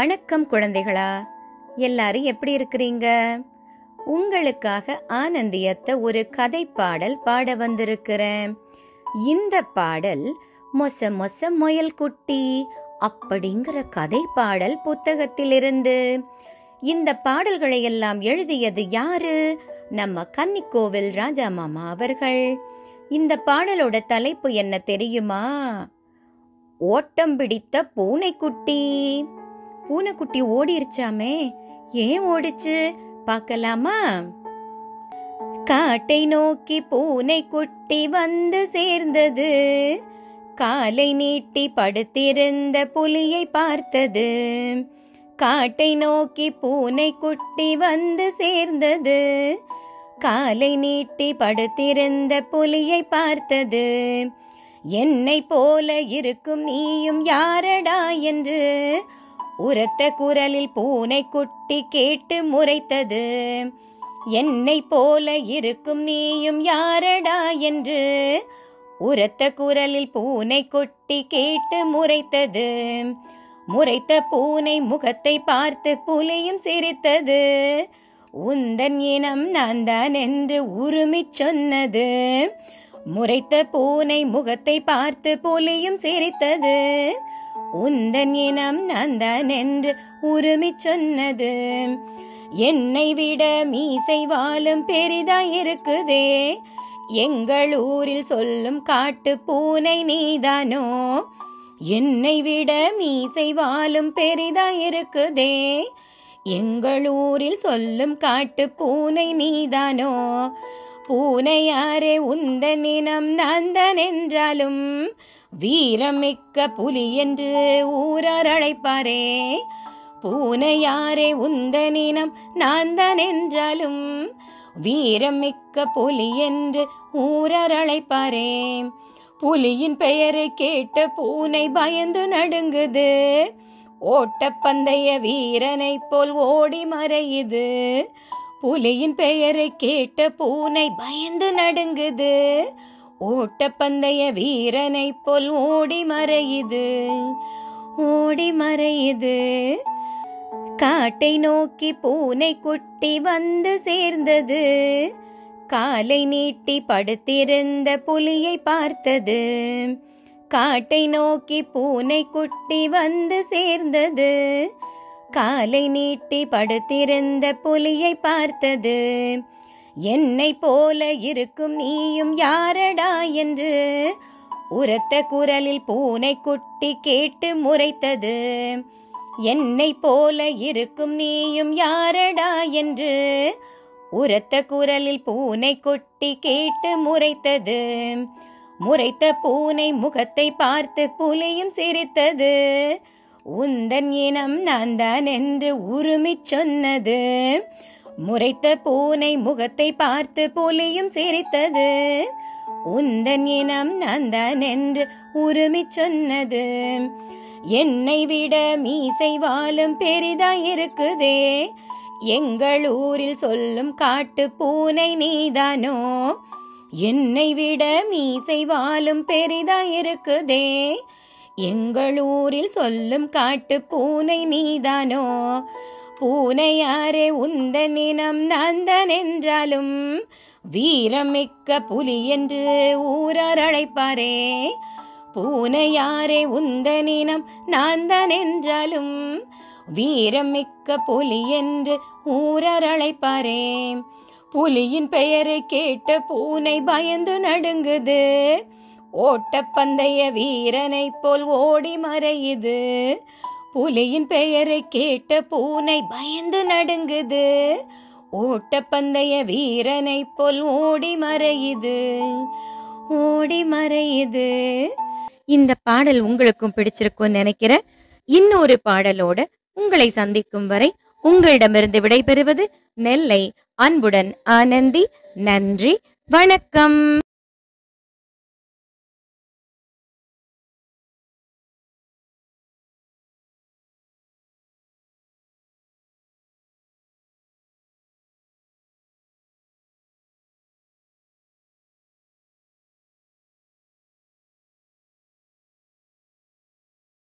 வணக்கம் குழந்தைகளா எல்லாரும் எப்படி இருக்கிறீங்க உங்களுக்காக ஆனந்தியத்த ஒரு கதை பாடல் பாட வந்திருக்கிறேன் இந்த பாடல் மொச மொச முயல் குட்டி அப்படிங்கிற கதை பாடல் புத்தகத்திலிருந்து இந்த பாடல்களை எல்லாம் எழுதியது யாரு நம்ம கன்னிக்கோவில் ராஜா மாமா அவர்கள் இந்த பாடலோட தலைப்பு என்ன தெரியுமா ஓட்டம் பிடித்த பூனைக்குட்டி பூனைக்குட்டி ஓடிருச்சாமே ஏன் ஓடிச்சு பார்க்கலாமா காட்டை நோக்கி பூனைக்குட்டி வந்து சேர்ந்தது காலை நீட்டி படுத்திருந்த புலியை பார்த்தது காட்டை நோக்கி பூனைக்குட்டி வந்து சேர்ந்தது காலை நீட்டி படுத்திருந்த புலியை பார்த்தது என்னை போல இருக்கும் நீயும் யாரடா என்று உரத்த குரலில் பூனைக்குட்டி கேட்டு முறைத்தது என்னை போல இருக்கும் நீயும் யாரடா என்று உரத்த குரலில் பூனைக்குட்டி கேட்டு முறைத்தது முறைத்த பூனை முகத்தை பார்த்து புலியும் சிரித்தது உந்தன் இனம் நான் தான் என்று உருமிச் சொன்னது முறைத்த பூனை முகத்தை பார்த்து புலியும் சிரித்தது உந்தன் இனம் நான் தான் என்று உருமிச் சொன்னது என்னை விட மீசை வாலும் பெரிதாயிருக்குதே எங்கள் ஊரில் சொல்லும் காட்டு பூனை நீதானோ என்னை விட மீசை வாலும் பெரிதாயிருக்குதே எங்கள் ஊரில் சொல்லும் காட்டு பூனை நீதானோ பூனையாரே உந்தன் இனம் நந்தன் என்றாலும் வீரமிக்க புலி என்று ஊரார் அழைப்பாரே பூனையாரே உந்தனினம் நான் தான் என்றாலும் வீரமிக்க புலி என்று ஊரார் அழைப்பாரே புலியின் பெயரை கேட்ட பூனை பயந்து நடுங்குது ஓட்டப்பந்தய வீரனை போல் ஓடி மறையுது புலியின் பெயரை கேட்ட பூனை பயந்து நடுங்குது ஓட்டப்பந்தய வீரனை போல் ஓடி மறையுது ஓடி மறையுது காட்டை நோக்கி பூனை குட்டி வந்து சேர்ந்தது காலை நீட்டி படுத்திருந்த புலியை பார்த்தது காட்டை நோக்கி பூனை குட்டி வந்து சேர்ந்தது காலை நீட்டி படுத்திருந்த புலியை பார்த்தது என்னை போல இருக்கும் நீயும் யாரடா என்று உரத்த குரலில் பூனை குட்டி கேட்டு முறைத்தது என்னை போல இருக்கும் நீயும் யாரடா என்று உரத்த குரலில் பூனை குட்டி கேட்டு முறைத்தது முறைத்த பூனை முகத்தை பார்த்து புலியும் சிரித்தது உந்தன் இனம் நான் தான் என்று உருமிச் சொன்னது முறைத்த பூனை முகத்தை பார்த்து புலியும் சிரித்தது உந்தன் இனம் நான் தான் என்று உருமிச் சொன்னது என்னை விட மீசை வாலும் பெரிதாயிருக்குதே எங்கள் ஊரில் சொல்லும் காட்டு பூனை நீதானோ என்னை விட மீசை வாலும் பெரிதாயிருக்குதே எங்கள் ஊரில் சொல்லும் காட்டு பூனை நீதானோ பூனையாரே உந்தன் இனம் நந்தன் என்றாலும் வீரமிக்க புலி என்று ஊரார் அழைப்பாரே பூனையாரே உந்தனினம் நான் தான் என்றாலும் வீரமிக்க புலி என்று ஊரார் அழைப்பாரே புலியின் பெயரை கேட்ட பூனை பயந்து நடுங்குது ஓட்டப்பந்தய வீரனை போல் ஓடி மறையுது புலியின் பெயரை கேட்ட பூனை பயந்து நடுங்குது ஓட்டப்பந்தய வீரனை போல் ஓடி மறையுது ஓடி மறையுது இந்த பாடல் உங்களுக்கும் பிடிச்சிருக்கும்னு நினைக்கிறேன் இன்னொரு பாடலோட உங்களை சந்திக்கும் வரை உங்களிடமிருந்து விடைபெறுவது நெல்லை அன்புடன் ஆனந்தி நன்றி வணக்கம்